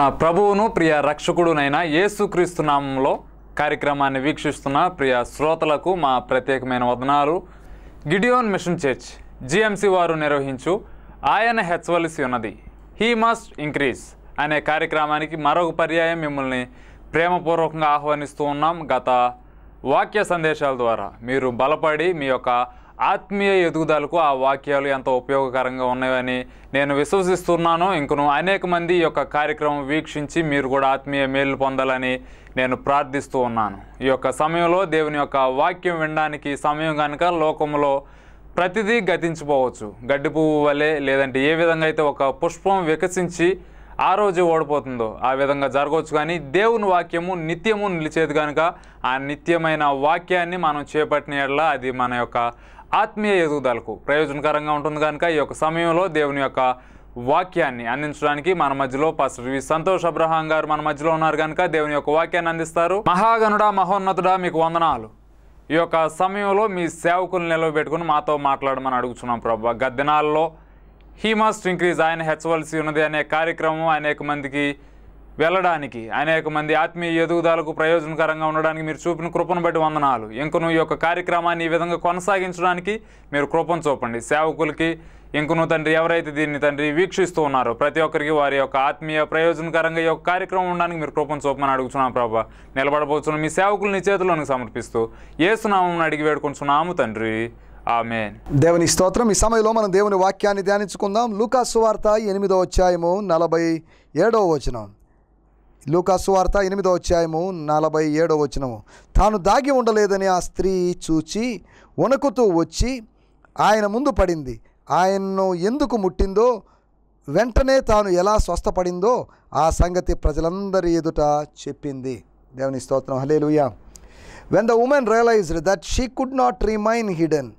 ప్రభువును ప్రియ రక్షకుడునైన యేసుక్రీస్తు నామంలో కార్యక్రమాన్ని వీక్షిస్తున్న ప్రియ శ్రోతలకు మా ప్రత్యేకమైన వదనాలు గిడియోన్ మిషన్ చర్చ్ జిఎంసి వారు నిర్వహించు ఆయన హెచ్చవలసి ఉన్నది హీ మస్ట్ ఇంక్రీజ్ అనే కార్యక్రమానికి మరొక పర్యాయం మిమ్మల్ని ప్రేమపూర్వకంగా ఆహ్వానిస్తూ ఉన్నాం గత వాక్య సందేశాల ద్వారా మీరు బలపడి మీ యొక్క ఆత్మీయ ఎదుగుదలకు ఆ వాక్యాలు ఎంతో ఉపయోగకరంగా ఉన్నాయని నేను విశ్వసిస్తున్నాను ఇంకను అనేక మంది ఈ యొక్క కార్యక్రమం వీక్షించి మీరు కూడా ఆత్మీయ మేలు పొందాలని నేను ప్రార్థిస్తూ ఉన్నాను ఈ యొక్క సమయంలో దేవుని యొక్క వాక్యం వినడానికి సమయం కనుక లోకంలో ప్రతిదీ గతించిపోవచ్చు గడ్డి పువ్వు వలె లేదంటే ఏ విధంగా అయితే ఒక పుష్పం వికసించి ఆ రోజు ఓడిపోతుందో ఆ విధంగా జరగవచ్చు కానీ దేవుని వాక్యము నిత్యము నిలిచేది కనుక ఆ నిత్యమైన వాక్యాన్ని మనం చేపట్టిన ఎడల అది మన యొక్క ఆత్మీయ ఎదుగుదలకు ప్రయోజనకరంగా ఉంటుంది కనుక ఈ యొక్క సమయంలో దేవుని యొక్క వాక్యాన్ని అందించడానికి మన మధ్యలో పాస్టర్ వి సంతోష్ అబ్రహాం గారు మన మధ్యలో ఉన్నారు కనుక దేవుని యొక్క వాక్యాన్ని అందిస్తారు మహాగణుడా మహోన్నతుడా మీకు వందనాలు ఈ యొక్క సమయంలో మీ సేవకులు నిలవబెట్టుకుని మాతో మాట్లాడమని అడుగుతున్నాం ప్రభా గద్దెనాల్లో హీ మస్ట్ ఇంక్రీజ్ ఆయన హెచ్చవలసి ఉన్నది అనే కార్యక్రమం అనేక మందికి వెళ్ళడానికి అనేక మంది ఆత్మీయ ఎదుగుదలకు ప్రయోజనకరంగా ఉండడానికి మీరు చూపిన కృపను బట్టి వందనాలు ఇంకను ఈ యొక్క కార్యక్రమాన్ని ఈ విధంగా కొనసాగించడానికి మీరు కృపను చూపండి సేవకులకి ఇంకను తండ్రి ఎవరైతే దీన్ని తండ్రి వీక్షిస్తూ ఉన్నారో ప్రతి ఒక్కరికి వారి యొక్క ఆత్మీయ ప్రయోజనకరంగా ఈ యొక్క కార్యక్రమం ఉండడానికి మీరు కృపను చూపమని అడుగుతున్నాం ప్రభా నిలబడబోతున్న మీ సేవకులు నీ చేతిలోనికి సమర్పిస్తూ ఏసునామం అడిగి వేడుకుంటున్నాము తండ్రి ఆమెన్ దేవుని స్తోత్రం ఈ సమయంలో మనం దేవుని వాక్యాన్ని ధ్యానించుకుందాం లూకా సువార్త ఎనిమిదో అధ్యాయము నలభై ఏడవ వచనం లూకా సువార్త ఎనిమిదో అధ్యాయము నలభై ఏడవ వచనము తాను దాగి ఉండలేదని ఆ స్త్రీ చూచి వణుకుతూ వచ్చి ఆయన ముందు పడింది ఆయన్ను ఎందుకు ముట్టిందో వెంటనే తాను ఎలా స్వస్థపడిందో ఆ సంగతి ప్రజలందరి ఎదుట చెప్పింది దేవుని స్తోత్రం hallelujah when the woman realised that she could not remain hidden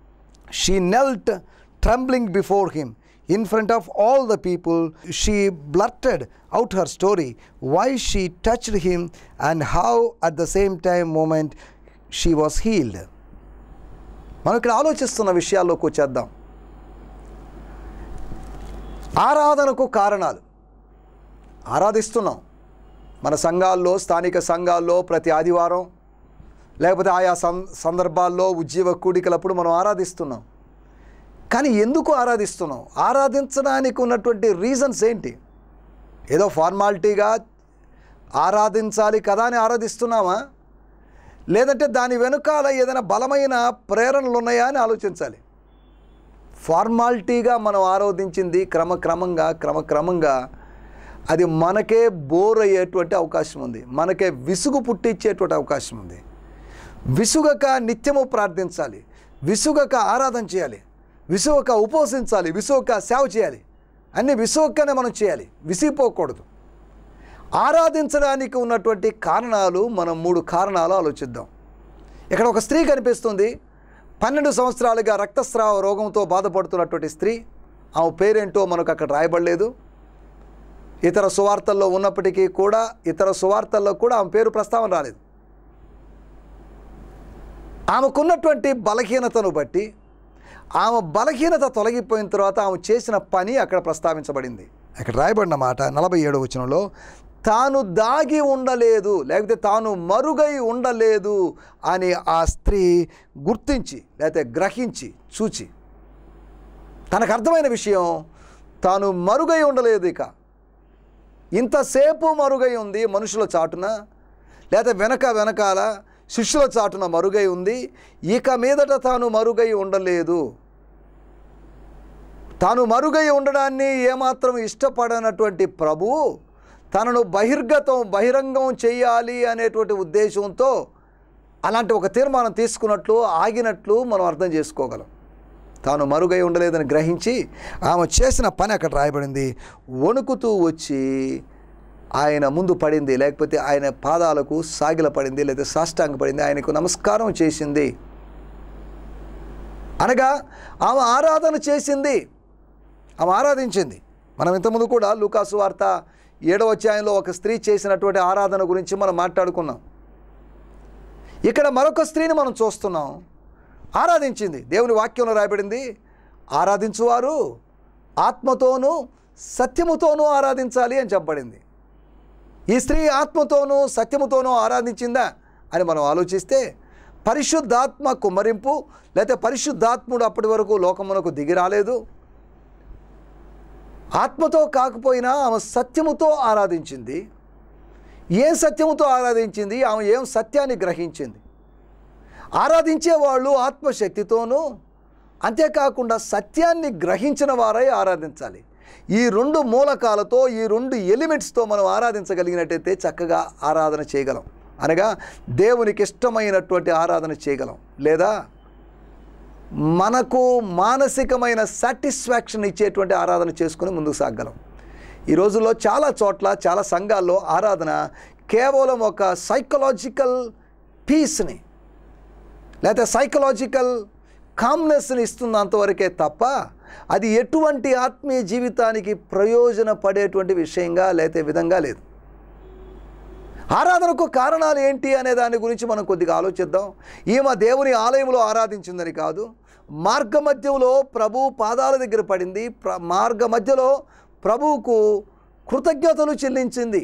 she knelt trembling before him in front of all the people she blurted out her story why she touched him and how at the same time moment she was healed మనం ఇక్కడ ఆలోచిస్తున్న విషయాల్లోకి వచ్చేద్దాం ఆరాధనకు కారణాలు ఆరాధిస్తున్నాం మన సంఘాల్లో స్థానిక సంఘాల్లో ప్రతి ఆదివారం లేకపోతే ఆయా సం సందర్భాల్లో ఉద్యోగ కూడికలప్పుడు మనం ఆరాధిస్తున్నాం కానీ ఎందుకు ఆరాధిస్తున్నాం ఆరాధించడానికి ఉన్నటువంటి రీజన్స్ ఏంటి ఏదో ఫార్మాలిటీగా ఆరాధించాలి కదా అని ఆరాధిస్తున్నామా లేదంటే దాని వెనుకాల ఏదైనా బలమైన ప్రేరణలు ఉన్నాయా అని ఆలోచించాలి ఫార్మాలిటీగా మనం ఆరాధించింది క్రమక్రమంగా క్రమక్రమంగా అది మనకే బోర్ అయ్యేటువంటి అవకాశం ఉంది మనకే విసుగు పుట్టించేటువంటి అవకాశం ఉంది విసుగక నిత్యము ప్రార్థించాలి విసుగక ఆరాధన చేయాలి విసుగక ఉపవసించాలి విసుగక సేవ చేయాలి అన్ని విసుగక్కనే మనం చేయాలి విసిగిపోకూడదు ఆరాధించడానికి ఉన్నటువంటి కారణాలు మనం మూడు కారణాలు ఆలోచిద్దాం ఇక్కడ ఒక స్త్రీ కనిపిస్తుంది పన్నెండు సంవత్సరాలుగా రక్తస్రావ రోగంతో బాధపడుతున్నటువంటి స్త్రీ ఆమె పేరేంటో మనకు అక్కడ రాయబడలేదు ఇతర సువార్తల్లో ఉన్నప్పటికీ కూడా ఇతర సువార్తల్లో కూడా ఆమె పేరు ప్రస్తావన రాలేదు ఆమెకున్నటువంటి బలహీనతను బట్టి ఆమె బలహీనత తొలగిపోయిన తర్వాత ఆమె చేసిన పని అక్కడ ప్రస్తావించబడింది అక్కడ రాయబడిన మాట నలభై ఏడు వచనంలో తాను దాగి ఉండలేదు లేకపోతే తాను మరుగై ఉండలేదు అని ఆ స్త్రీ గుర్తించి లేకపోతే గ్రహించి చూచి తనకు అర్థమైన విషయం తాను మరుగై ఉండలేదు ఇక ఇంతసేపు మరుగై ఉంది మనుషుల చాటున లేదా వెనక వెనకాల శిష్యుల చాటున మరుగై ఉంది ఇక మీదట తాను మరుగై ఉండలేదు తాను మరుగై ఉండడాన్ని ఏమాత్రం ఇష్టపడనటువంటి ప్రభువు తనను బహిర్గతం బహిరంగం చేయాలి అనేటువంటి ఉద్దేశంతో అలాంటి ఒక తీర్మానం తీసుకున్నట్లు ఆగినట్లు మనం అర్థం చేసుకోగలం తాను మరుగై ఉండలేదని గ్రహించి ఆమె చేసిన పని అక్కడ రాయబడింది వణుకుతూ వచ్చి ఆయన ముందు పడింది లేకపోతే ఆయన పాదాలకు సాగిల పడింది లేదా సాష్టాంగ పడింది ఆయనకు నమస్కారం చేసింది అనగా ఆమె ఆరాధన చేసింది ఆమె ఆరాధించింది మనం ఇంతకుముందు కూడా లూకాసు వార్త ఏడవ అధ్యాయంలో ఒక స్త్రీ చేసినటువంటి ఆరాధన గురించి మనం మాట్లాడుకున్నాం ఇక్కడ మరొక స్త్రీని మనం చూస్తున్నాం ఆరాధించింది దేవుని వాక్యంలో రాయబడింది ఆరాధించువారు ఆత్మతోనూ సత్యముతోనూ ఆరాధించాలి అని చెప్పబడింది ఈ స్త్రీ ఆత్మతోనూ సత్యముతోనూ ఆరాధించిందా అని మనం ఆలోచిస్తే పరిశుద్ధాత్మ కుమ్మరింపు లేకపోతే పరిశుద్ధాత్ముడు అప్పటి వరకు లోకమునకు దిగి రాలేదు ఆత్మతో కాకపోయినా ఆమె సత్యముతో ఆరాధించింది ఏం సత్యముతో ఆరాధించింది ఆమె ఏం సత్యాన్ని గ్రహించింది ఆరాధించే వాళ్ళు ఆత్మశక్తితోనూ అంతేకాకుండా సత్యాన్ని గ్రహించిన వారై ఆరాధించాలి ఈ రెండు మూలకాలతో ఈ రెండు ఎలిమెంట్స్తో మనం ఆరాధించగలిగినట్టయితే చక్కగా ఆరాధన చేయగలం అనగా దేవునికి ఇష్టమైనటువంటి ఆరాధన చేయగలం లేదా మనకు మానసికమైన సాటిస్ఫాక్షన్ ఇచ్చేటువంటి ఆరాధన చేసుకుని ముందుకు సాగలం ఈ రోజుల్లో చాలా చోట్ల చాలా సంఘాల్లో ఆరాధన కేవలం ఒక సైకలాజికల్ పీస్ని లేకపోతే సైకలాజికల్ కామ్నెస్ని ఇస్తుంది అంతవరకే తప్ప అది ఎటువంటి ఆత్మీయ జీవితానికి ప్రయోజనపడేటువంటి విషయంగా లేతే విధంగా లేదు ఆరాధనకు కారణాలు ఏంటి అనే దాని గురించి మనం కొద్దిగా ఆలోచిద్దాం ఈమె దేవుని ఆలయంలో ఆరాధించిందని కాదు మార్గ మధ్యలో ప్రభు పాదాల దగ్గర పడింది ప్ర మార్గ మధ్యలో ప్రభువుకు కృతజ్ఞతలు చెల్లించింది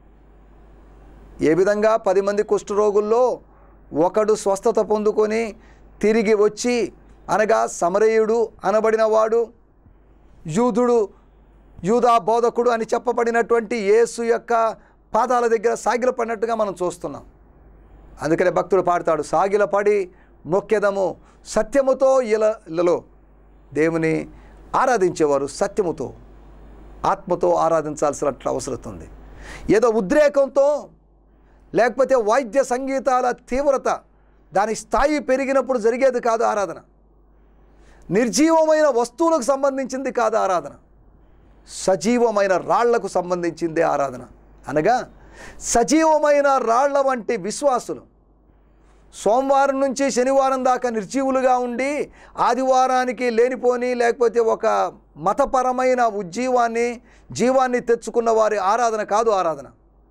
ఏ విధంగా పది మంది కుష్ఠరోగుల్లో ఒకడు స్వస్థత పొందుకొని తిరిగి వచ్చి అనగా సమరయుడు అనబడిన వాడు యూదుడు యూదా బోధకుడు అని చెప్పబడినటువంటి యేసు యొక్క పాదాల దగ్గర సాగిలపడినట్టుగా మనం చూస్తున్నాం అందుకనే భక్తుడు పాడతాడు సాగిలపడి మొక్కెదము సత్యముతో ఇలలో దేవుని ఆరాధించేవారు సత్యముతో ఆత్మతో ఆరాధించాల్సిన అవసరం ఉంది ఏదో ఉద్రేకంతో లేకపోతే వాయిద్య సంగీతాల తీవ్రత దాని స్థాయి పెరిగినప్పుడు జరిగేది కాదు ఆరాధన నిర్జీవమైన వస్తువులకు సంబంధించింది కాదు ఆరాధన సజీవమైన రాళ్లకు సంబంధించిందే ఆరాధన అనగా సజీవమైన రాళ్ల వంటి విశ్వాసులు సోమవారం నుంచి శనివారం దాకా నిర్జీవులుగా ఉండి ఆదివారానికి లేనిపోని లేకపోతే ఒక మతపరమైన ఉజ్జీవాన్ని జీవాన్ని తెచ్చుకున్న వారి ఆరాధన కాదు ఆరాధన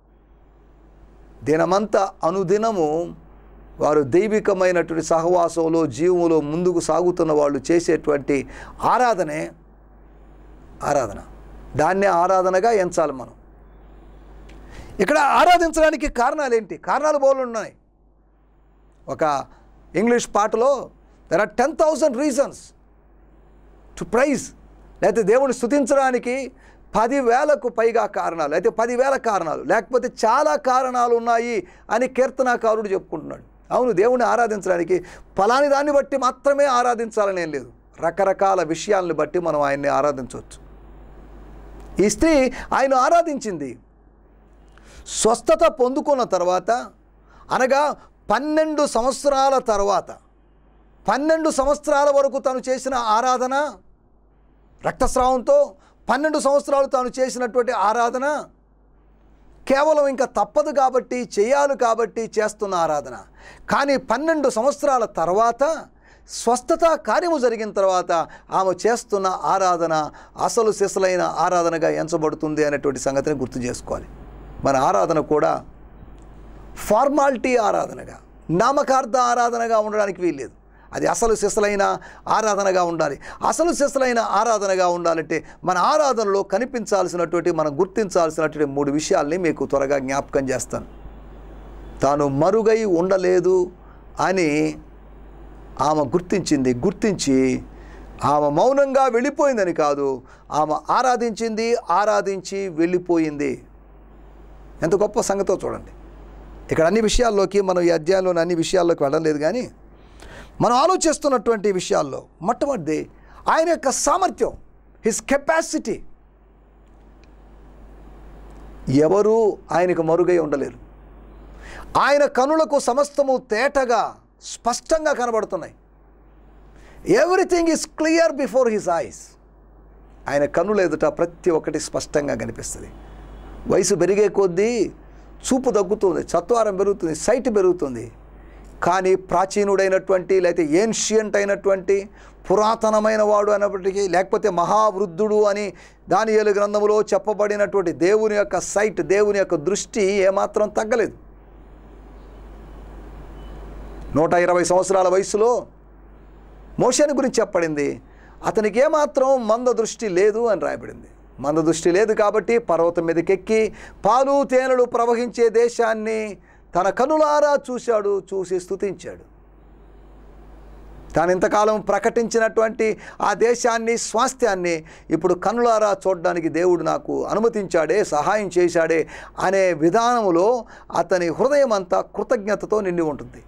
దినమంతా అనుదినము వారు దైవికమైనటువంటి సహవాసంలో జీవములో ముందుకు సాగుతున్న వాళ్ళు చేసేటువంటి ఆరాధనే ఆరాధన దాన్నే ఆరాధనగా ఎంచాలి మనం ఇక్కడ ఆరాధించడానికి కారణాలు ఏంటి కారణాలు బోలు ఉన్నాయి ఒక ఇంగ్లీష్ పాటలో there are ten thousand reasons to praise లేకపోతే దేవుని స్థుతించడానికి పదివేలకు పైగా కారణాలు అయితే పదివేల కారణాలు లేకపోతే చాలా కారణాలు ఉన్నాయి అని కీర్తనాకారుడు చెప్పుకుంటున్నాడు అవును దేవుని ఆరాధించడానికి ఫలాని దాన్ని బట్టి మాత్రమే ఆరాధించాలని ఏం లేదు రకరకాల విషయాలను బట్టి మనం ఆయన్ని ఆరాధించవచ్చు ఈ స్త్రీ ఆయన ఆరాధించింది స్వస్థత పొందుకున్న తర్వాత అనగా పన్నెండు సంవత్సరాల తర్వాత పన్నెండు సంవత్సరాల వరకు తను చేసిన ఆరాధన రక్తస్రావంతో పన్నెండు సంవత్సరాలు తాను చేసినటువంటి ఆరాధన కేవలం ఇంకా తప్పదు కాబట్టి చేయాలి కాబట్టి చేస్తున్న ఆరాధన కానీ పన్నెండు సంవత్సరాల తర్వాత స్వస్థత కార్యము జరిగిన తర్వాత ఆమె చేస్తున్న ఆరాధన అసలు సిసలైన ఆరాధనగా ఎంచబడుతుంది అనేటువంటి సంగతిని గుర్తు చేసుకోవాలి మన ఆరాధన కూడా ఫార్మాలిటీ ఆరాధనగా నామకార్థ ఆరాధనగా ఉండడానికి వీల్లేదు అది అసలు సిసలైన ఆరాధనగా ఉండాలి అసలు సిసలైన ఆరాధనగా ఉండాలంటే మన ఆరాధనలో కనిపించాల్సినటువంటి మనం గుర్తించాల్సినటువంటి మూడు విషయాల్ని మీకు త్వరగా జ్ఞాపకం చేస్తాను తాను మరుగై ఉండలేదు అని ఆమె గుర్తించింది గుర్తించి ఆమె మౌనంగా వెళ్ళిపోయిందని కాదు ఆమె ఆరాధించింది ఆరాధించి వెళ్ళిపోయింది ఎంత గొప్ప సంగతో చూడండి ఇక్కడ అన్ని విషయాల్లోకి మనం ఈ అధ్యాయంలోని అన్ని విషయాల్లోకి వెళ్ళలేదు కానీ మనం ఆలోచిస్తున్నటువంటి విషయాల్లో మొట్టమొదటిది ఆయన యొక్క సామర్థ్యం హిస్ కెపాసిటీ ఎవరూ ఆయనకు మరుగై ఉండలేరు ఆయన కనులకు సమస్తము తేటగా స్పష్టంగా కనబడుతున్నాయి everything is clear before his eyes ఆయన కన్నులు ఎదుట ప్రతి ఒక్కటి స్పష్టంగా కనిపిస్తుంది వయసు పెరిగే కొద్దీ చూపు తగ్గుతుంది చత్వారం పెరుగుతుంది సైట్ పెరుగుతుంది కానీ ప్రాచీనుడైనటువంటి లేకపోతే ఏన్షియంట్ అయినటువంటి పురాతనమైన వాడు అయినప్పటికీ లేకపోతే మహావృద్ధుడు అని దానియేలు గ్రంథములో చెప్పబడినటువంటి దేవుని యొక్క సైట్ దేవుని యొక్క దృష్టి ఏమాత్రం తగ్గలేదు నూట ఇరవై సంవత్సరాల వయసులో మోషని గురించి చెప్పబడింది అతనికి ఏమాత్రం మంద దృష్టి లేదు అని రాయబడింది మందదృష్టి లేదు కాబట్టి పర్వతం మీదకెక్కి పాలు తేనెలు ప్రవహించే దేశాన్ని తన కనులారా చూశాడు చూసి స్తుతించాడు తాను ఇంతకాలం ప్రకటించినటువంటి ఆ దేశాన్ని స్వాస్థ్యాన్ని ఇప్పుడు కనులారా చూడడానికి దేవుడు నాకు అనుమతించాడే సహాయం చేశాడే అనే విధానములో అతని హృదయం అంతా కృతజ్ఞతతో నిండి ఉంటుంది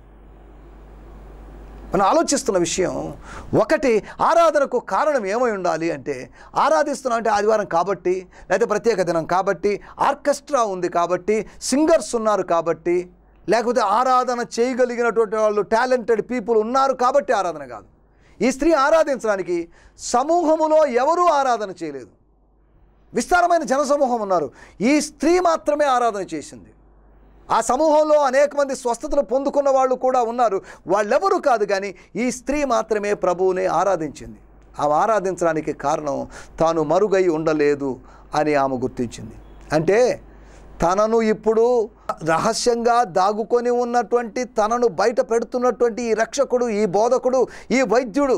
మనం ఆలోచిస్తున్న విషయం ఒకటి ఆరాధనకు కారణం ఏమై ఉండాలి అంటే ఆరాధిస్తున్నాం అంటే ఆదివారం కాబట్టి లేకపోతే ప్రత్యేక దినం కాబట్టి ఆర్కెస్ట్రా ఉంది కాబట్టి సింగర్స్ ఉన్నారు కాబట్టి లేకపోతే ఆరాధన చేయగలిగినటువంటి వాళ్ళు టాలెంటెడ్ పీపుల్ ఉన్నారు కాబట్టి ఆరాధన కాదు ఈ స్త్రీ ఆరాధించడానికి సమూహములో ఎవరూ ఆరాధన చేయలేదు విస్తారమైన జనసమూహం ఉన్నారు ఈ స్త్రీ మాత్రమే ఆరాధన చేసింది ఆ సమూహంలో అనేక మంది స్వస్థతలు పొందుకున్న వాళ్ళు కూడా ఉన్నారు వాళ్ళెవరూ కాదు కానీ ఈ స్త్రీ మాత్రమే ప్రభువుని ఆరాధించింది ఆమె ఆరాధించడానికి కారణం తాను మరుగై ఉండలేదు అని ఆమె గుర్తించింది అంటే తనను ఇప్పుడు రహస్యంగా దాగుకొని ఉన్నటువంటి తనను బయట పెడుతున్నటువంటి ఈ రక్షకుడు ఈ బోధకుడు ఈ వైద్యుడు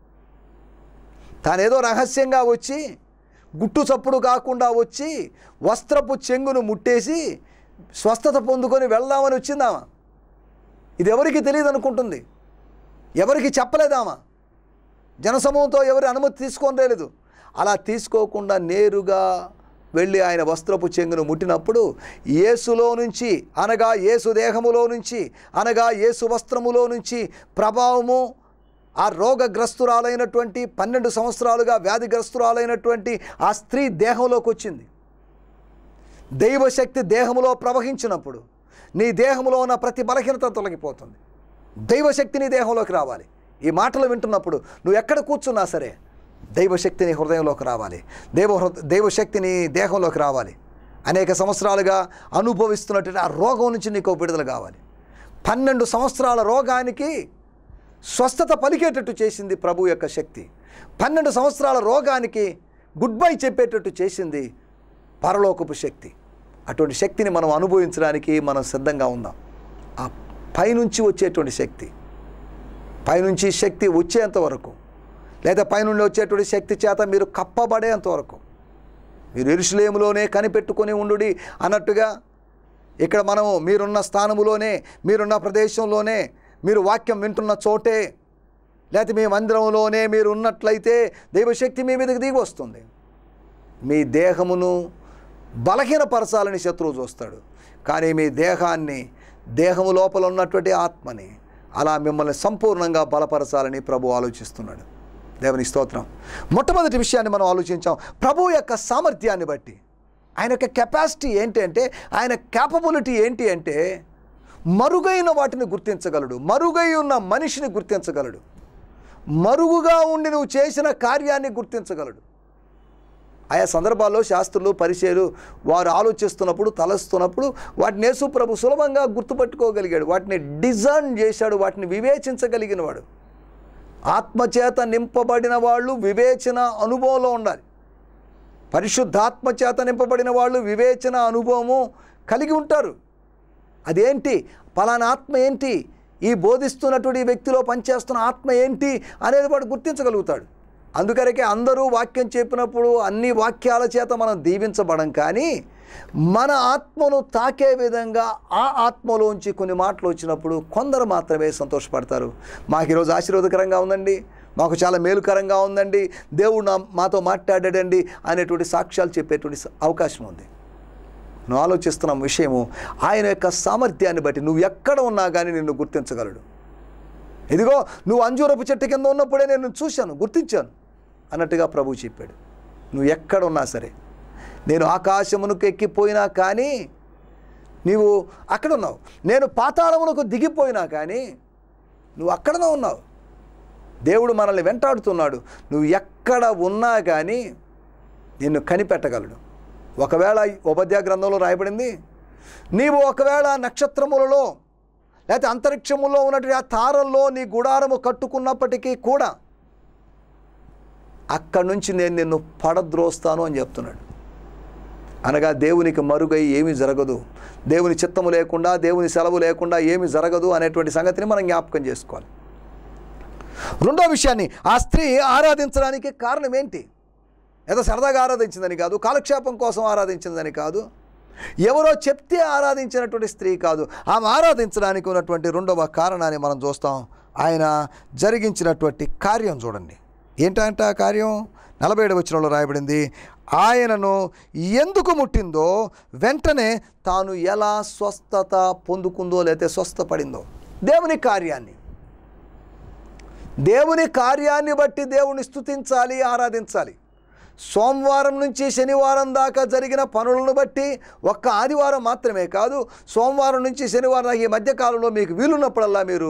తానేదో రహస్యంగా వచ్చి గుట్టు చప్పుడు కాకుండా వచ్చి వస్త్రపు చెంగును ముట్టేసి స్వస్థత పొందుకొని వెళ్దామని వచ్చిందామా ఇది ఎవరికి తెలియదు అనుకుంటుంది ఎవరికి చెప్పలేదామా జనసమూహంతో ఎవరి అనుమతి తీసుకొని లేదు అలా తీసుకోకుండా నేరుగా వెళ్ళి ఆయన వస్త్రపు చెంగును ముట్టినప్పుడు యేసులో నుంచి అనగా యేసు దేహములో నుంచి అనగా యేసు వస్త్రములో నుంచి ప్రభావము ఆ రోగగ్రస్తురాలైనటువంటి పన్నెండు సంవత్సరాలుగా వ్యాధిగ్రస్తురాలైనటువంటి ఆ స్త్రీ దేహంలోకి వచ్చింది దైవశక్తి దేహములో ప్రవహించినప్పుడు నీ దేహంలో ఉన్న ప్రతి బలహీనత తొలగిపోతుంది దైవశక్తి నీ దేహంలోకి రావాలి ఈ మాటలు వింటున్నప్పుడు నువ్వు ఎక్కడ కూర్చున్నా సరే దైవశక్తి నీ హృదయంలోకి రావాలి దైవ హృ- దైవశక్తి నీ దేహంలోకి రావాలి అనేక సంవత్సరాలుగా అనుభవిస్తున్నటువంటి ఆ రోగం నుంచి నీకు విడుదల కావాలి పన్నెండు సంవత్సరాల రోగానికి స్వస్థత పలికేటట్టు చేసింది ప్రభు యొక్క శక్తి పన్నెండు సంవత్సరాల రోగానికి గుడ్ బై చెప్పేటట్టు చేసింది పరలోకపు శక్తి అటువంటి శక్తిని మనం అనుభవించడానికి మనం సిద్ధంగా ఉందాం ఆ పైనుంచి వచ్చేటువంటి శక్తి పైనుంచి శక్తి వచ్చేంత వరకు లేదా పైనుండి వచ్చేటువంటి శక్తి చేత మీరు కప్పబడేంత వరకు మీరు ఇరుషులేములోనే కనిపెట్టుకొని ఉండుడి అన్నట్టుగా ఇక్కడ మనము మీరున్న స్థానములోనే మీరున్న ప్రదేశంలోనే మీరు వాక్యం వింటున్న చోటే లేకపోతే మీ మందిరంలోనే మీరు ఉన్నట్లయితే దైవశక్తి మీ మీదకి దిగి వస్తుంది మీ దేహమును బలహీనపరచాలని శత్రువు చూస్తాడు కానీ మీ దేహాన్ని దేహము లోపల ఉన్నటువంటి ఆత్మని అలా మిమ్మల్ని సంపూర్ణంగా బలపరచాలని ప్రభు ఆలోచిస్తున్నాడు దేవుని స్తోత్రం మొట్టమొదటి విషయాన్ని మనం ఆలోచించాం ప్రభు యొక్క సామర్థ్యాన్ని బట్టి ఆయన యొక్క కెపాసిటీ ఏంటి అంటే ఆయన క్యాపబిలిటీ ఏంటి అంటే మరుగైన వాటిని గుర్తించగలడు మరుగై ఉన్న మనిషిని గుర్తించగలడు మరుగుగా ఉండి నువ్వు చేసిన కార్యాన్ని గుర్తించగలడు ఆయా సందర్భాల్లో శాస్త్రులు పరిచయలు వారు ఆలోచిస్తున్నప్పుడు తలస్తున్నప్పుడు వాటిని యేసు ప్రభు సులభంగా గుర్తుపట్టుకోగలిగాడు వాటిని డిజైన్ చేశాడు వాటిని వివేచించగలిగిన వాడు ఆత్మచేత నింపబడిన వాళ్ళు వివేచన అనుభవంలో ఉండాలి పరిశుద్ధాత్మ చేత నింపబడిన వాళ్ళు వివేచన అనుభవము కలిగి ఉంటారు అదేంటి పలానా ఆత్మ ఏంటి ఈ బోధిస్తున్నటువంటి ఈ వ్యక్తిలో పనిచేస్తున్న ఆత్మ ఏంటి అనేది వాడు గుర్తించగలుగుతాడు అందుకనకే అందరూ వాక్యం చెప్పినప్పుడు అన్ని వాక్యాల చేత మనం దీవించబడం కానీ మన ఆత్మను తాకే విధంగా ఆ ఆత్మలోంచి కొన్ని మాటలు వచ్చినప్పుడు కొందరు మాత్రమే సంతోషపడతారు మాకు ఈరోజు ఆశీర్వాదకరంగా ఉందండి మాకు చాలా మేలుకరంగా ఉందండి దేవుడు నా మాతో మాట్లాడాడండి అనేటువంటి సాక్ష్యాలు చెప్పేటువంటి స- అవకాశం ఉంది నువ్వు ఆలోచిస్తున్న విషయము ఆయన యొక్క సామర్థ్యాన్ని బట్టి నువ్వు ఎక్కడ ఉన్నా కానీ నిన్ను గుర్తించగలడు ఇదిగో నువ్వు అంజూరపు చెట్టు కింద ఉన్నప్పుడే నేను నిన్ను చూశాను గుర్తించాను అన్నట్టుగా ప్రభు చెప్పాడు నువ్వు ఎక్కడ ఉన్నా సరే నేను ఆకాశమునకు ఎక్కిపోయినా కానీ నీవు అక్కడ ఉన్నావు నేను పాతాళమునకు దిగిపోయినా కానీ నువ్వు అక్కడనే ఉన్నావు దేవుడు మనల్ని వెంటాడుతున్నాడు నువ్వు ఎక్కడ ఉన్నా కానీ నిన్ను కనిపెట్టగలడు ఒకవేళ ఉపధ్యాయ గ్రంథంలో రాయబడింది నీవు ఒకవేళ నక్షత్రములలో లేకపోతే అంతరిక్షములో ఉన్నటువంటి ఆ తారల్లో నీ గుడారము కట్టుకున్నప్పటికీ కూడా అక్కడి నుంచి నేను నిన్ను పడద్రోస్తాను అని చెప్తున్నాడు అనగా దేవునికి మరుగై ఏమీ జరగదు దేవుని చిత్తము లేకుండా దేవుని సెలవు లేకుండా ఏమీ జరగదు అనేటువంటి సంగతిని మనం జ్ఞాపకం చేసుకోవాలి రెండో విషయాన్ని ఆ స్త్రీ ఆరాధించడానికి కారణం ఏంటి ఏదో సరదాగా ఆరాధించిందని కాదు కాలక్షేపం కోసం ఆరాధించిందని కాదు ఎవరో చెప్తే ఆరాధించినటువంటి స్త్రీ కాదు ఆమె ఆరాధించడానికి ఉన్నటువంటి రెండవ కారణాన్ని మనం చూస్తాం ఆయన జరిగించినటువంటి కార్యం చూడండి ఏంటంటే ఆ కార్యం నలభై ఏడు వచనంలో రాయబడింది ఆయనను ఎందుకు ముట్టిందో వెంటనే తాను ఎలా స్వస్థత పొందుకుందో లేకపోతే స్వస్థపడిందో దేవుని కార్యాన్ని దేవుని కార్యాన్ని బట్టి దేవుని స్తుతించాలి ఆరాధించాలి సోమవారం నుంచి శనివారం దాకా జరిగిన పనులను బట్టి ఒక్క ఆదివారం మాత్రమే కాదు సోమవారం నుంచి శనివారం దాకా ఈ మధ్యకాలంలో మీకు వీలున్నప్పుడల్లా మీరు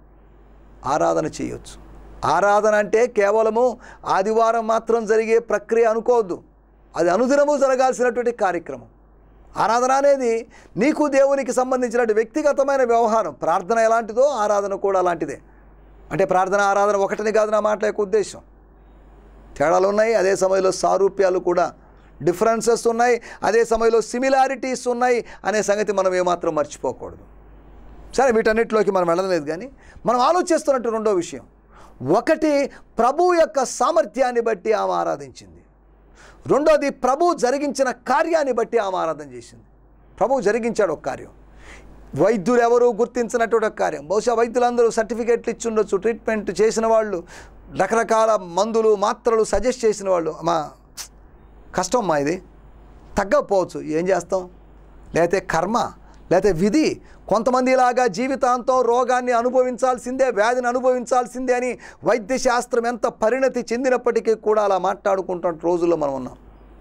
ఆరాధన చేయొచ్చు ఆరాధన అంటే కేవలము ఆదివారం మాత్రం జరిగే ప్రక్రియ అనుకోవద్దు అది అనుదినము జరగాల్సినటువంటి కార్యక్రమం ఆరాధన అనేది నీకు దేవునికి సంబంధించిన వ్యక్తిగతమైన వ్యవహారం ప్రార్థన ఎలాంటిదో ఆరాధన కూడా అలాంటిదే అంటే ప్రార్థన ఆరాధన ఒకటిని కాదు నా మాట యొక్క ఉద్దేశం తేడాలు ఉన్నాయి అదే సమయంలో సారూప్యాలు కూడా డిఫరెన్సెస్ ఉన్నాయి అదే సమయంలో సిమిలారిటీస్ ఉన్నాయి అనే సంగతి మనం ఏమాత్రం మర్చిపోకూడదు సరే వీటన్నిటిలోకి మనం వెళ్ళలేదు కానీ మనం ఆలోచిస్తున్నట్టు రెండో విషయం ఒకటి ప్రభు యొక్క సామర్థ్యాన్ని బట్టి ఆమె ఆరాధించింది రెండోది ప్రభు జరిగించిన కార్యాన్ని బట్టి ఆమె ఆరాధన చేసింది ప్రభు జరిగించాడు ఒక కార్యం వైద్యులు ఎవరు గుర్తించినటువంటి ఒక కార్యం బహుశా వైద్యులందరూ సర్టిఫికేట్లు ఇచ్చి ఉండొచ్చు ట్రీట్మెంట్ చేసిన వాళ్ళు రకరకాల మందులు మాత్రలు సజెస్ట్ చేసిన వాళ్ళు మా కష్టం మా ఇది తగ్గకపోవచ్చు ఏం చేస్తాం లేకపోతే కర్మ లేకపోతే విధి కొంతమంది ఇలాగా జీవితాంతం రోగాన్ని అనుభవించాల్సిందే వ్యాధిని అనుభవించాల్సిందే అని వైద్య శాస్త్రం ఎంత పరిణతి చెందినప్పటికీ కూడా అలా మాట్లాడుకుంటున్న రోజుల్లో మనం ఉన్నాం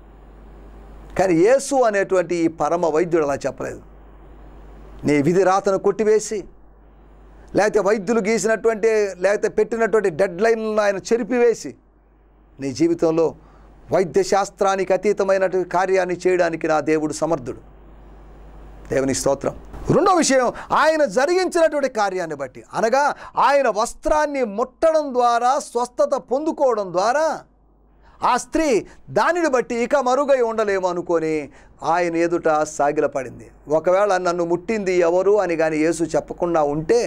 కానీ యేసు అనేటువంటి ఈ పరమ వైద్యుడు అలా చెప్పలేదు నీ విధి రాతను కొట్టివేసి లేకపోతే వైద్యులు గీసినటువంటి లేకపోతే పెట్టినటువంటి డెడ్ లైన్లను ఆయన చెరిపివేసి నీ జీవితంలో వైద్య శాస్త్రానికి అతీతమైనటువంటి కార్యాన్ని చేయడానికి నా దేవుడు సమర్థుడు దేవుని స్తోత్రం రెండో విషయం ఆయన జరిగించినటువంటి కార్యాన్ని బట్టి అనగా ఆయన వస్త్రాన్ని ముట్టడం ద్వారా స్వస్థత పొందుకోవడం ద్వారా ఆ స్త్రీ దానిని బట్టి ఇక మరుగై ఉండలేము అనుకొని ఆయన ఎదుట సాగిలపడింది ఒకవేళ నన్ను ముట్టింది ఎవరు అని కానీ యేసు చెప్పకుండా ఉంటే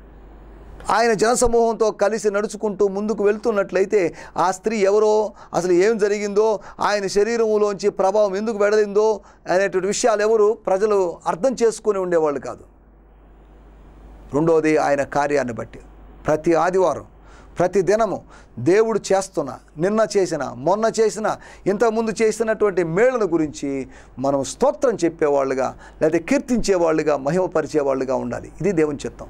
ఆయన జనసమూహంతో కలిసి నడుచుకుంటూ ముందుకు వెళ్తున్నట్లయితే ఆ స్త్రీ ఎవరో అసలు ఏం జరిగిందో ఆయన శరీరంలోంచి ప్రభావం ఎందుకు వెడలిందో అనేటువంటి విషయాలు ఎవరు ప్రజలు అర్థం చేసుకుని ఉండేవాళ్ళు కాదు రెండోది ఆయన కార్యాన్ని బట్టి ప్రతి ఆదివారం ప్రతి దినము దేవుడు చేస్తున్న నిన్న చేసిన మొన్న చేసిన ఇంతకుముందు చేసినటువంటి మేళ్లను గురించి మనం స్తోత్రం చెప్పేవాళ్ళుగా లేదా కీర్తించేవాళ్ళుగా మహిమపరిచేవాళ్ళుగా ఉండాలి ఇది దేవుని చిత్తం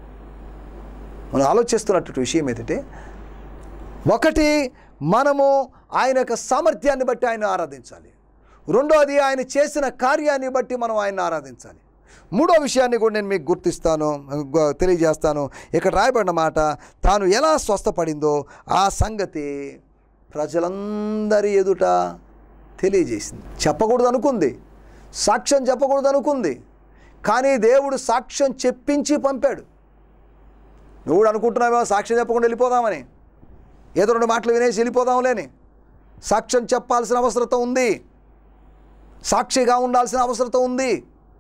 మనం ఆలోచిస్తున్నటువంటి విషయం ఏంటంటే ఒకటి మనము ఆయన యొక్క సామర్థ్యాన్ని బట్టి ఆయన ఆరాధించాలి రెండోది ఆయన చేసిన కార్యాన్ని బట్టి మనం ఆయన ఆరాధించాలి మూడో విషయాన్ని కూడా నేను మీకు గుర్తిస్తాను గు- తెలియజేస్తాను ఇక్కడ రాయబడిన మాట తాను ఎలా స్వస్థపడిందో ఆ సంగతి ప్రజలందరి ఎదుట తెలియజేసింది చెప్పకూడదు అనుకుంది సాక్ష్యం చెప్పకూడదు అనుకుంది కానీ దేవుడు సాక్ష్యం చెప్పించి పంపాడు నువ్వు కూడా అనుకుంటున్నావా సాక్ష్యం చెప్పకుండా వెళ్ళిపోదామని ఏదో రెండు మాటలు వినేసి వెళ్ళిపోదాంలేని సాక్ష్యం చెప్పాల్సిన అవసరత ఉంది సాక్షిగా ఉండాల్సిన అవసరత ఉంది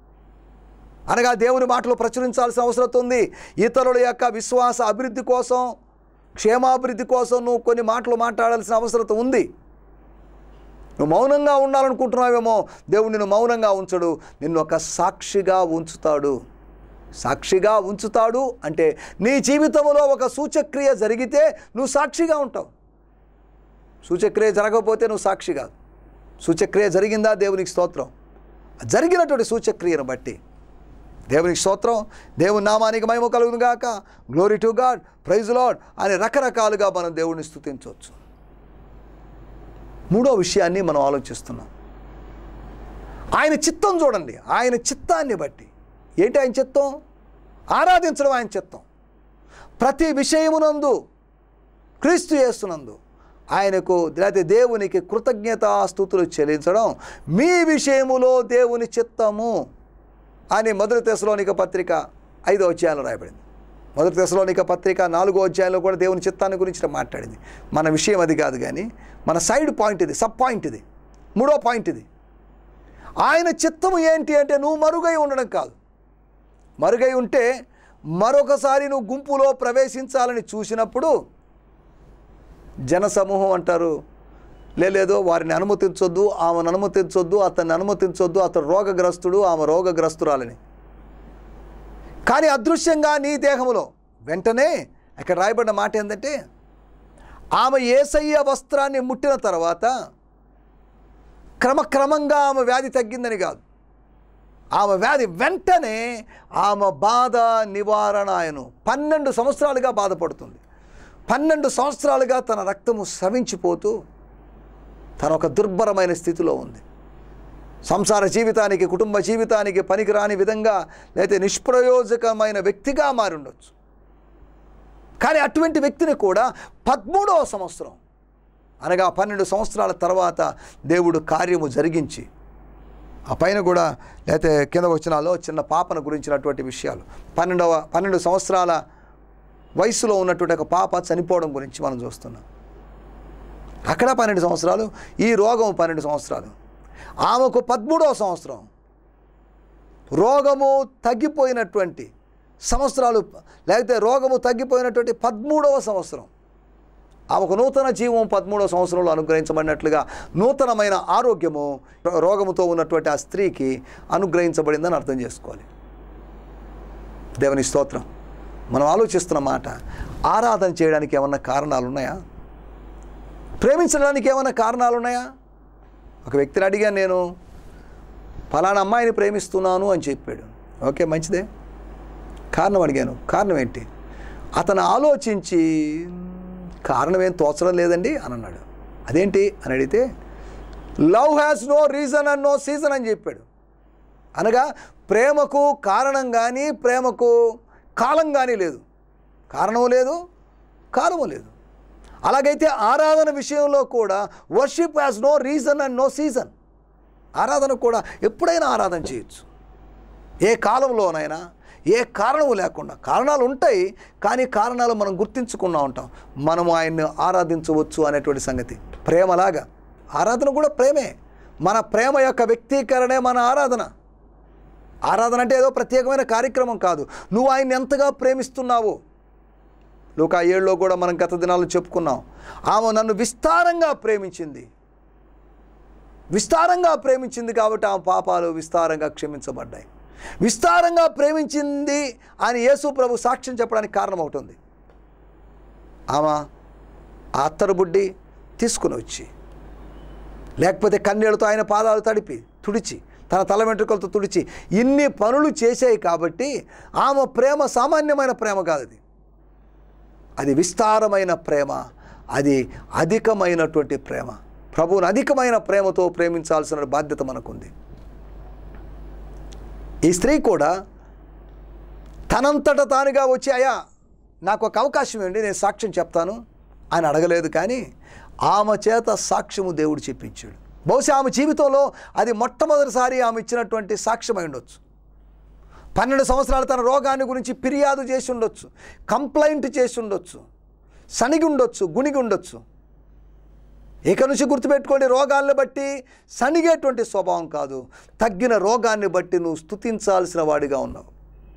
అనగా దేవుని మాటలు ప్రచురించాల్సిన అవసరం ఉంది ఇతరుల యొక్క విశ్వాస అభివృద్ధి కోసం క్షేమాభివృద్ధి కోసం నువ్వు కొన్ని మాటలు మాట్లాడాల్సిన అవసరం ఉంది నువ్వు మౌనంగా ఉండాలనుకుంటున్నావేమో దేవుడు నిన్ను మౌనంగా ఉంచడు నిన్ను ఒక సాక్షిగా ఉంచుతాడు సాక్షిగా ఉంచుతాడు అంటే నీ జీవితంలో ఒక సూచక్రియ జరిగితే నువ్వు సాక్షిగా ఉంటావు సూచక్రియ జరగకపోతే నువ్వు సాక్షి కాదు సూచక్రియ జరిగిందా దేవునికి స్తోత్రం జరిగినటువంటి సూచక్రియను బట్టి దేవునికి స్తోత్రం దేవుని నామానికి మహిమ కలుగును గాక glory to God praise Lord అని రకరకాలుగా మనం దేవుడిని స్తుతించవచ్చు మూడో విషయాన్ని మనం ఆలోచిస్తున్నాం ఆయన చిత్తం చూడండి ఆయన చిత్తాన్ని బట్టి ఏంటి ఆయన చిత్తం ఆరాధించడం ఆయన చిత్తం ప్రతి విషయమునందు క్రీస్తు చేస్తున్నందు ఆయనకు లేకపోతే దేవునికి కృతజ్ఞతాస్థుతులు చెల్లించడం మీ విషయములో దేవుని చిత్తము అని మొదటి తెశలోనిక పత్రిక ఐదో అధ్యాయంలో రాయబడింది మొదటి తెశలోనిక పత్రిక నాలుగో అధ్యాయంలో కూడా దేవుని చిత్తాన్ని గురించి మాట్లాడింది మన విషయం అది కాదు కానీ మన సైడ్ పాయింట్ ఇది సబ్ పాయింట్ ఇది మూడో పాయింట్ ఇది ఆయన చిత్తము ఏంటి అంటే నువ్వు మరుగై ఉండడం కాదు మరుగై ఉంటే మరొకసారి నువ్వు గుంపులో ప్రవేశించాలని చూసినప్పుడు జనసమూహం అంటారు లేదు వారిని అనుమతించొద్దు ఆమెను అనుమతించొద్దు అతన్ని అనుమతించొద్దు అతను రోగగ్రస్తుడు ఆమె రోగగ్రస్తురాలని కానీ అదృశ్యంగా నీ దేహములో వెంటనే ఇక్కడ రాయబడిన మాట ఏంటంటే ఆమె ఏసయ్య వస్త్రాన్ని ముట్టిన తర్వాత క్రమక్రమంగా ఆమె వ్యాధి తగ్గిందని కాదు ఆమె వ్యాధి వెంటనే ఆమె బాధ నివారణ ఆయను పన్నెండు సంవత్సరాలుగా బాధపడుతుంది పన్నెండు సంవత్సరాలుగా తన రక్తము స్రవించిపోతూ తన ఒక దుర్భరమైన స్థితిలో ఉంది సంసార జీవితానికి కుటుంబ జీవితానికి పనికిరాని విధంగా లేదా నిష్ప్రయోజకమైన వ్యక్తిగా మారి ఉండొచ్చు కానీ అటువంటి వ్యక్తిని కూడా పదమూడవ సంవత్సరం అనగా పన్నెండు సంవత్సరాల తర్వాత దేవుడు కార్యము జరిగించి ఆ పైన కూడా లేకపోతే కింద వచ్చినాలో చిన్న పాపను గురించినటువంటి విషయాలు పన్నెండవ పన్నెండు సంవత్సరాల వయసులో ఉన్నటువంటి ఒక పాప చనిపోవడం గురించి మనం చూస్తున్నాం అక్కడ పన్నెండు సంవత్సరాలు ఈ రోగం పన్నెండు సంవత్సరాలు ఆమెకు పదమూడవ సంవత్సరం రోగము తగ్గిపోయినటువంటి సంవత్సరాలు లేకపోతే రోగము తగ్గిపోయినటువంటి పదమూడవ సంవత్సరం ఆమెకు నూతన జీవం పదమూడవ సంవత్సరంలో అనుగ్రహించబడినట్లుగా నూతనమైన ఆరోగ్యము రోగముతో ఉన్నటువంటి ఆ స్త్రీకి అనుగ్రహించబడిందని అర్థం చేసుకోవాలి దేవుని స్తోత్రం మనం ఆలోచిస్తున్న మాట ఆరాధన చేయడానికి ఏమన్నా కారణాలు ఉన్నాయా ప్రేమించడానికి ఏమైనా కారణాలు ఉన్నాయా ఒక వ్యక్తిని అడిగాను నేను ఫలానా అమ్మాయిని ప్రేమిస్తున్నాను అని చెప్పాడు ఓకే మంచిదే కారణం అడిగాను కారణం ఏంటి అతను ఆలోచించి కారణం ఏం తోచడం లేదండి అని అన్నాడు అదేంటి అని అడిగితే love has no reason and no season అని చెప్పాడు అనగా ప్రేమకు కారణం కానీ ప్రేమకు కాలం కానీ లేదు కారణము లేదు కాలము లేదు అలాగైతే ఆరాధన విషయంలో కూడా worship has no reason and no season ఆరాధన కూడా ఎప్పుడైనా ఆరాధన చేయొచ్చు ఏ కాలంలోనైనా ఏ కారణము లేకుండా కారణాలు ఉంటాయి కానీ కారణాలు మనం గుర్తించుకున్నా ఉంటాం మనము ఆయన్ని ఆరాధించవచ్చు అనేటువంటి సంగతి ప్రేమలాగా ఆరాధన కూడా ప్రేమే మన ప్రేమ యొక్క వ్యక్తీకరణే మన ఆరాధన ఆరాధన అంటే ఏదో ప్రత్యేకమైన కార్యక్రమం కాదు నువ్వు ఆయన్ని ఎంతగా ప్రేమిస్తున్నావు లోక ఏళ్ళలో కూడా మనం గత దినాల్లో చెప్పుకున్నాం ఆమె నన్ను విస్తారంగా ప్రేమించింది విస్తారంగా ప్రేమించింది కాబట్టి ఆమె పాపాలు విస్తారంగా క్షమించబడ్డాయి విస్తారంగా ప్రేమించింది అని యేసు ప్రభు సాక్ష్యం చెప్పడానికి కారణం అవుతుంది ఆమె ఆ అత్తరు బుడ్డి తీసుకుని వచ్చి లేకపోతే కన్నీళ్లతో ఆయన పాదాలు తడిపి తుడిచి తన తల వెంట్రుకలతో తుడిచి ఇన్ని పనులు చేశాయి కాబట్టి ఆమె ప్రేమ సామాన్యమైన ప్రేమ కాదు అది అది విస్తారమైన ప్రేమ అది అధికమైనటువంటి ప్రేమ ప్రభువుని అధికమైన ప్రేమతో ప్రేమించాల్సిన బాధ్యత మనకుంది ఈ స్త్రీ కూడా తనంతట తానుగా వచ్చి అయ్యా నాకు ఒక అవకాశం ఇవ్వండి నేను సాక్ష్యం చెప్తాను అని అడగలేదు కానీ ఆమె చేత సాక్ష్యము దేవుడు చెప్పించాడు బహుశా ఆమె జీవితంలో అది మొట్టమొదటిసారి ఆమె ఇచ్చినటువంటి సాక్ష్యం అయి ఉండొచ్చు పన్నెండు సంవత్సరాలు తన రోగాన్ని గురించి ఫిర్యాదు చేసి ఉండొచ్చు కంప్లైంట్ చేసి ఉండొచ్చు సనిగి ఉండొచ్చు గుణిగి ఉండొచ్చు ఇక నుంచి గుర్తుపెట్టుకోండి రోగాలను బట్టి సనిగేటువంటి స్వభావం కాదు తగ్గిన రోగాన్ని బట్టి నువ్వు స్తుతించాల్సిన వాడిగా ఉన్నావు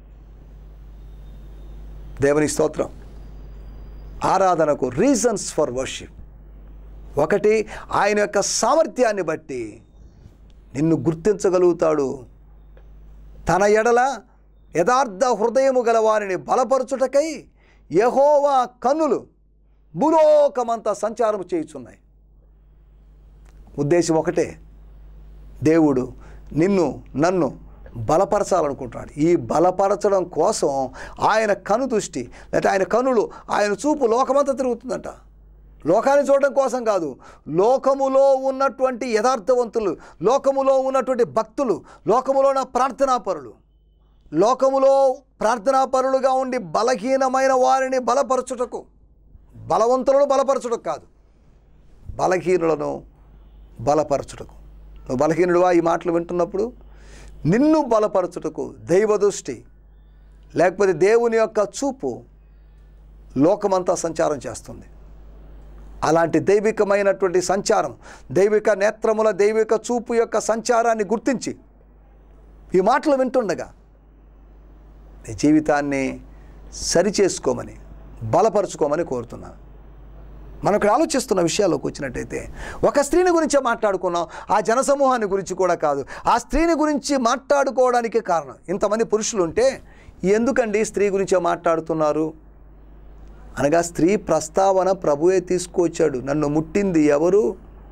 దేవుని స్తోత్రం ఆరాధనకు రీజన్స్ ఫర్ వర్షిప్ ఒకటి ఆయన యొక్క సామర్థ్యాన్ని బట్టి నిన్ను గుర్తించగలుగుతాడు తన ఎడల యథార్థ హృదయము గల వారిని బలపరచుటకై యహోవా కన్నులు భూలోకమంతా సంచారము చేయుచున్నాయి ఉద్దేశం ఒకటే దేవుడు నిన్ను నన్ను బలపరచాలనుకుంటున్నాడు ఈ బలపరచడం కోసం ఆయన కను దృష్టి లేకపోతే ఆయన కనులు ఆయన చూపు లోకమంతా తిరుగుతుందంట లోకాన్ని చూడడం కోసం కాదు లోకములో ఉన్నటువంటి యథార్థవంతులు లోకములో ఉన్నటువంటి భక్తులు లోకములో ఉన్న ప్రార్థనాపరులు లోకములో ప్రార్థనాపరులుగా ఉండి బలహీనమైన వారిని బలపరచుటకు బలవంతులను బలపరచుటకు కాదు బలహీనులను బలపరచుటకు నువ్వు బలహీనుడువా ఈ మాటలు వింటున్నప్పుడు నిన్ను బలపరచుటకు దైవదృష్టి లేకపోతే దేవుని యొక్క చూపు లోకమంతా సంచారం చేస్తుంది అలాంటి దైవికమైనటువంటి సంచారం దైవిక నేత్రముల దైవిక చూపు యొక్క సంచారాన్ని గుర్తించి ఈ మాటలు వింటుండగా నీ జీవితాన్ని సరిచేసుకోమని బలపరుచుకోమని కోరుతున్నాను మనం ఇక్కడ ఆలోచిస్తున్న విషయాల్లోకి వచ్చినట్టయితే ఒక స్త్రీని గురించే మాట్లాడుకున్నాం ఆ జనసమూహాన్ని గురించి కూడా కాదు ఆ స్త్రీని గురించి మాట్లాడుకోవడానికే కారణం ఇంతమంది పురుషులు ఉంటే ఎందుకండి స్త్రీ గురించే మాట్లాడుతున్నారు అనగా స్త్రీ ప్రస్తావన ప్రభువే తీసుకొచ్చాడు నన్ను ముట్టింది ఎవరు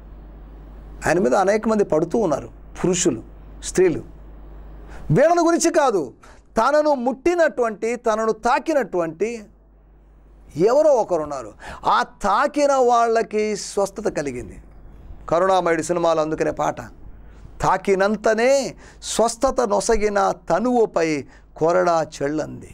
ఆయన మీద అనేక మంది పడుతూ ఉన్నారు పురుషులు స్త్రీలు వీళ్ళని గురించి కాదు తనను ముట్టినటువంటి తనను తాకినటువంటి ఎవరో ఒకరు ఉన్నారు ఆ తాకిన వాళ్ళకి స్వస్థత కలిగింది కరుణామయుడి సినిమాలో అందుకనే పాట తాకినంతనే స్వస్థత నొసగిన తనువుపై కొరడా చెళ్ళంది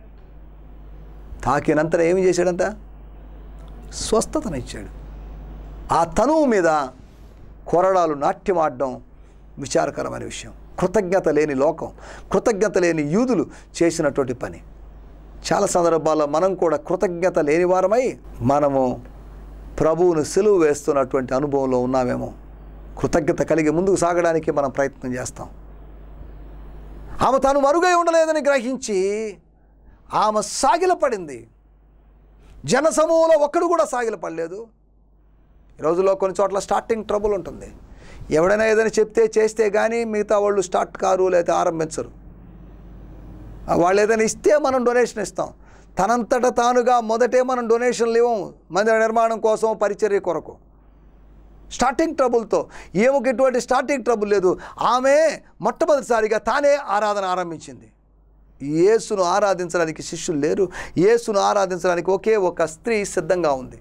తాకినంతనే ఏమి చేశాడంట స్వస్థతనిచ్చాడు ఆ తనువు మీద కొరడాలు నాట్యమాడడం విచారకరమైన విషయం కృతజ్ఞత లేని లోకం కృతజ్ఞత లేని యూదులు చేసినటువంటి పని చాలా సందర్భాల్లో మనం కూడా కృతజ్ఞత లేని వారమై మనము ప్రభువును సెలువు వేస్తున్నటువంటి అనుభవంలో ఉన్నామేమో కృతజ్ఞత కలిగి ముందుకు సాగడానికి మనం ప్రయత్నం చేస్తాం ఆమె తాను మరుగై ఉండలేదని గ్రహించి ఆమె సాగిలపడింది జనసమూహంలో ఒక్కడు కూడా సాగిలపడలేదు ఈ రోజుల్లో కొన్ని చోట్ల స్టార్టింగ్ ట్రబుల్ ఉంటుంది ఎవడైనా ఏదైనా చెప్తే చేస్తే కానీ మిగతా వాళ్ళు స్టార్ట్ కారు లేదా ఆరంభించరు ఆ వాళ్ళు ఏదైనా ఇస్తే మనం డొనేషన్ ఇస్తాం తనంతట తానుగా మొదటే మనం డొనేషన్లు ఇవ్వము మందిర నిర్మాణం కోసం పరిచర్య కొరకు స్టార్టింగ్ ట్రబుల్తో ఏమొక ఎటువంటి స్టార్టింగ్ ట్రబుల్ లేదు ఆమె మొట్టమొదటిసారిగా తానే ఆరాధన ఆరంభించింది యేసును ఆరాధించడానికి శిష్యులు లేరు యేసును ఆరాధించడానికి ఒకే ఒక స్త్రీ సిద్ధంగా ఉంది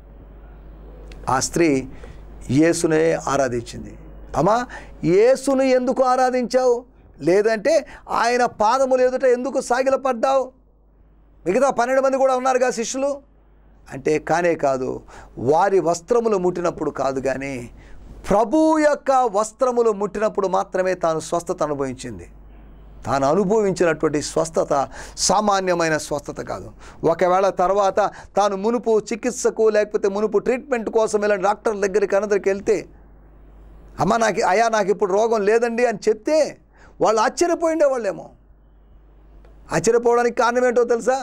ఆ స్త్రీ యేసునే ఆరాధించింది అమ్మా యేసును ఎందుకు ఆరాధించావు లేదంటే ఆయన పాదములు ఎదుట ఎందుకు సాగిలపడ్డావు మిగతా పన్నెండు మంది కూడా ఉన్నారుగా శిష్యులు అంటే కానే కాదు వారి వస్త్రములు ముట్టినప్పుడు కాదు కానీ ప్రభు యొక్క వస్త్రములు ముట్టినప్పుడు మాత్రమే తాను స్వస్థత అనుభవించింది తాను అనుభవించినటువంటి స్వస్థత సామాన్యమైన స్వస్థత కాదు ఒకవేళ తర్వాత తాను మునుపు చికిత్సకు లేకపోతే మునుపు ట్రీట్మెంట్ కోసం వెళ్ళిన డాక్టర్ దగ్గరికి అందరికి వెళ్తే అమ్మ నాకు అయ్యా నాకు ఇప్పుడు రోగం లేదండి అని చెప్తే వాళ్ళు ఆశ్చర్యపోయిండే వాళ్ళేమో ఆశ్చర్యపోవడానికి కారణం ఏంటో తెలుసా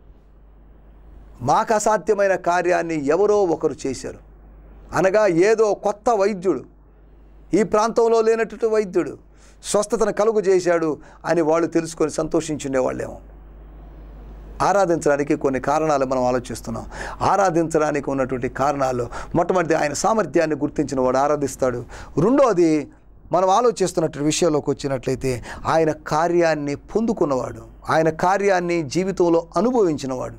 మాకు అసాధ్యమైన కార్యాన్ని ఎవరో ఒకరు చేశారు అనగా ఏదో కొత్త వైద్యుడు ఈ ప్రాంతంలో లేనటువంటి వైద్యుడు స్వస్థతను కలుగు చేశాడు అని వాళ్ళు తెలుసుకొని సంతోషించుండేవాళ్ళేమో ఆరాధించడానికి కొన్ని కారణాలు మనం ఆలోచిస్తున్నాం ఆరాధించడానికి ఉన్నటువంటి కారణాలు మొట్టమొదటి ఆయన సామర్థ్యాన్ని గుర్తించిన వాడు ఆరాధిస్తాడు రెండోది మనం ఆలోచిస్తున్నటువంటి విషయంలోకి వచ్చినట్లయితే ఆయన కార్యాన్ని పొందుకున్నవాడు ఆయన కార్యాన్ని జీవితంలో అనుభవించినవాడు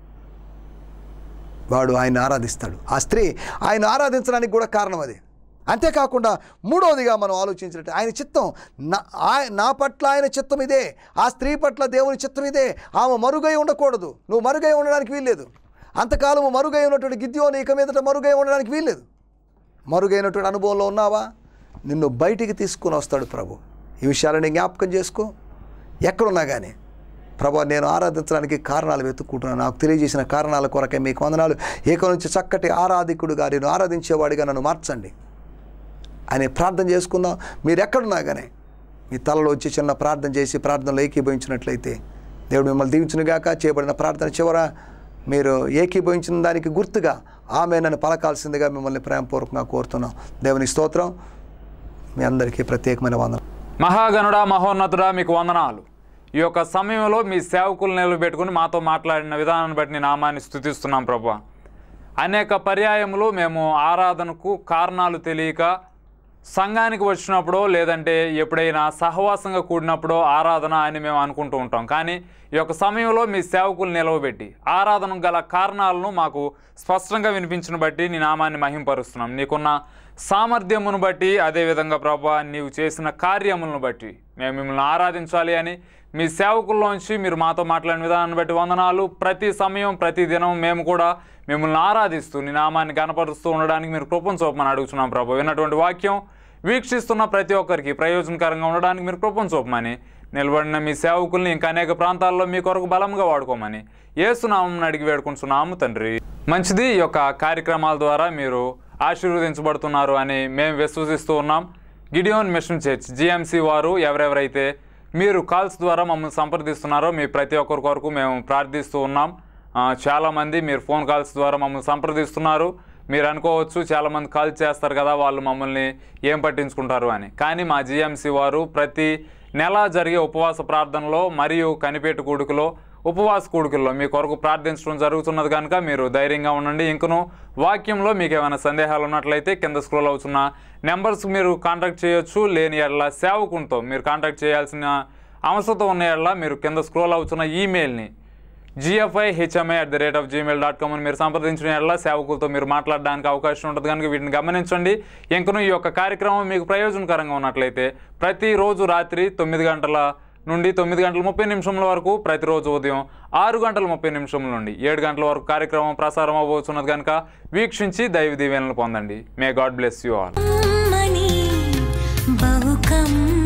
వాడు ఆయన ఆరాధిస్తాడు ఆ స్త్రీ ఆయన ఆరాధించడానికి కూడా కారణం అది అంతేకాకుండా మూడవదిగా మనం ఆలోచించినట్టు ఆయన చిత్తం నా ఆయ- నా పట్ల ఆయన చిత్తం ఇదే ఆ స్త్రీ పట్ల దేవుని చిత్తం ఇదే ఆమె మరుగై ఉండకూడదు నువ్వు మరుగై ఉండడానికి వీల్లేదు అంతకాలము మరుగై ఉన్నటువంటి గిద్యోని ఇక మీదట మరుగై ఉండడానికి వీల్లేదు మరుగైనటువంటి అనుభవంలో ఉన్నావా నిన్ను బయటికి తీసుకుని వస్తాడు ప్రభు ఈ విషయాలని జ్ఞాపకం చేసుకో ఎక్కడున్నా కానీ ప్రభు నేను ఆరాధించడానికి కారణాలు వెతుక్కుంటున్నాను నాకు తెలియజేసిన కారణాల కొరకే మీకు వందనాలు ఏక నుంచి చక్కటి ఆరాధికుడుగా నేను ఆరాధించేవాడిగా నన్ను మార్చండి అని ప్రార్థన చేసుకుందాం మీరు ఎక్కడున్నా కానీ మీ తలలో వచ్చి చిన్న ప్రార్థన చేసి ప్రార్థనలో ఏకీభవించినట్లయితే దేవుడు మిమ్మల్ని దీవించునుగాక చేయబడిన ప్రార్థన చివర మీరు ఏకీభవించిన దానికి గుర్తుగా ఆమె నన్ను పలకాల్సిందిగా మిమ్మల్ని ప్రేమపూర్వకంగా కోరుతున్నాం దేవుని స్తోత్రం మీ అందరికీ ప్రత్యేకమైన వందనం మహాగణుడా మహోన్నతుడా మీకు వందనాలు ఈ యొక్క సమయంలో మీ సేవకులు నిలబెట్టుకుని మాతో మాట్లాడిన విధానాన్ని బట్టి నీ నామాన్ని స్థుతిస్తున్నాం ప్రభా అనేక పర్యాయములు మేము ఆరాధనకు కారణాలు తెలియక సంఘానికి వచ్చినప్పుడో లేదంటే ఎప్పుడైనా సహవాసంగా కూడినప్పుడో ఆరాధన అని మేము అనుకుంటూ ఉంటాం కానీ ఈ యొక్క సమయంలో మీ సేవకులు నిలవబెట్టి ఆరాధన గల కారణాలను మాకు స్పష్టంగా వినిపించిన బట్టి నీ నామాన్ని మహింపరుస్తున్నాం నీకున్న సామర్థ్యమును బట్టి అదేవిధంగా ప్రభా నీవు చేసిన కార్యములను బట్టి మేము మిమ్మల్ని ఆరాధించాలి అని మీ సేవకుల్లోంచి మీరు మాతో మాట్లాడిన విధానాన్ని బట్టి వందనాలు ప్రతి సమయం ప్రతి దినం మేము కూడా మిమ్మల్ని ఆరాధిస్తూ నీ నామాన్ని గనపరుస్తూ ఉండడానికి మీరు కృపను చూపమని అడుగుతున్నాం ప్రభు విన్నటువంటి వాక్యం వీక్షిస్తున్న ప్రతి ఒక్కరికి ప్రయోజనకరంగా ఉండడానికి మీరు కృపను చూపమని నిలబడిన మీ సేవకుల్ని ఇంకా అనేక ప్రాంతాల్లో మీ కొరకు బలంగా వాడుకోమని ఏసునామం అడిగి వేడుకుంటున్నాము తండ్రి మంచిది ఈ యొక్క కార్యక్రమాల ద్వారా మీరు ఆశీర్వదించబడుతున్నారు అని మేము విశ్వసిస్తూ ఉన్నాం గిడియోన్ మిషన్ చర్చ్ జిఎంసి వారు ఎవరెవరైతే మీరు కాల్స్ ద్వారా మమ్మల్ని సంప్రదిస్తున్నారో మీ ప్రతి ఒక్కరి కొరకు మేము ప్రార్థిస్తూ ఉన్నాం ఆ, చాలామంది మీరు ఫోన్ కాల్స్ ద్వారా మమ్మల్ని సంప్రదిస్తున్నారు మీరు అనుకోవచ్చు చాలామంది కాల్ చేస్తారు కదా వాళ్ళు మమ్మల్ని ఏం పట్టించుకుంటారు అని కానీ మా జిఎంసి వారు ప్రతి నెల జరిగే ఉపవాస ప్రార్థనలో మరియు కనిపెట్టు కూడుకులో ఉపవాస కూడుకుల్లో మీ కొరకు ప్రార్థించడం జరుగుతున్నది కనుక మీరు ధైర్యంగా ఉండండి ఇంకను వాక్యంలో మీకు ఏమైనా సందేహాలు ఉన్నట్లయితే కింద స్క్రోల్ అవుతున్న నెంబర్స్ మీరు కాంటాక్ట్ చేయొచ్చు లేని ఎడల సేవకునితో మీరు కాంటాక్ట్ చేయాల్సిన అవసరం ఉన్న ఎడల మీరు కింద స్క్రోల్ అవుతున్న ఈమెయిల్ని GFI HMI at the rate of Gmail dot com అని మీరు సంప్రదించిన ఎడల సేవకులతో మీరు మాట్లాడడానికి అవకాశం ఉంటుంది కనుక వీటిని గమనించండి ఇంకను ఈ యొక్క కార్యక్రమం మీకు ప్రయోజనకరంగా ఉన్నట్లయితే ప్రతిరోజు రాత్రి తొమ్మిది గంటల నుండి తొమ్మిది గంటల ముప్పై నిమిషముల వరకు ప్రతిరోజు ఉదయం ఆరు గంటల ముప్పై నిమిషముల నుండి ఏడు గంటల వరకు కార్యక్రమం ప్రసారం అవబోతున్నది కనుక వీక్షించి దైవ దీవెనలు పొందండి may God bless you all కమ్మని బహు కమ్మని